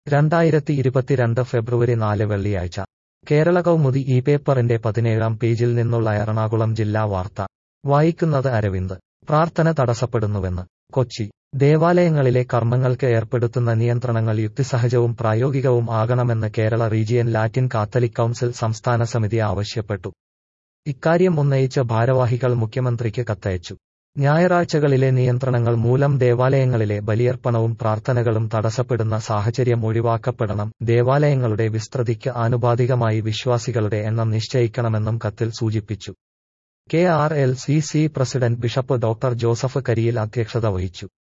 രണ്ടായിരത്തി ഇരുപത്തിരണ്ട് ഫെബ്രുവരി നാല് വെള്ളിയാഴ്ച കേരള കൗമുദി ഈ പേപ്പറിന്റെ പതിനേഴാം പേജിൽ നിന്നുള്ള എറണാകുളം ജില്ലാ വാർത്ത വായിക്കുന്നത് അരവിന്ദ് പ്രാർത്ഥന തടസ്സപ്പെടുന്നുവെന്ന് കൊച്ചി ദേവാലയങ്ങളിലെ കർമ്മങ്ങൾക്ക് ഏർപ്പെടുത്തുന്ന നിയന്ത്രണങ്ങൾ യുക്തിസഹജവും പ്രായോഗികവും ആകണമെന്ന് Kerala region Latin Catholic council സംസ്ഥാന സമിതി ആവശ്യപ്പെട്ടു ഇക്കാര്യം ഉന്നയിച്ച ഭാരവാഹികൾ മുഖ്യമന്ത്രിക്ക് കത്തയച്ചു ഞായറാഴ്ചകളിലെ നിയന്ത്രണങ്ങൾ മൂലം ദേവാലയങ്ങളിലെ ബലിയർപ്പണവും പ്രാർത്ഥനകളും തടസ്സപ്പെടുന്ന സാഹചര്യം ഒഴിവാക്കപ്പെടണം ദേവാലയങ്ങളുടെ വിസ്തൃതിക്ക് ആനുപാതികമായി വിശ്വാസികളുടെ എണ്ണം നിശ്ചയിക്കണമെന്നും കത്തിൽ സൂചിപ്പിച്ചു K R L C C president bishop doctor Joseph Kariyil അധ്യക്ഷത വഹിച്ചു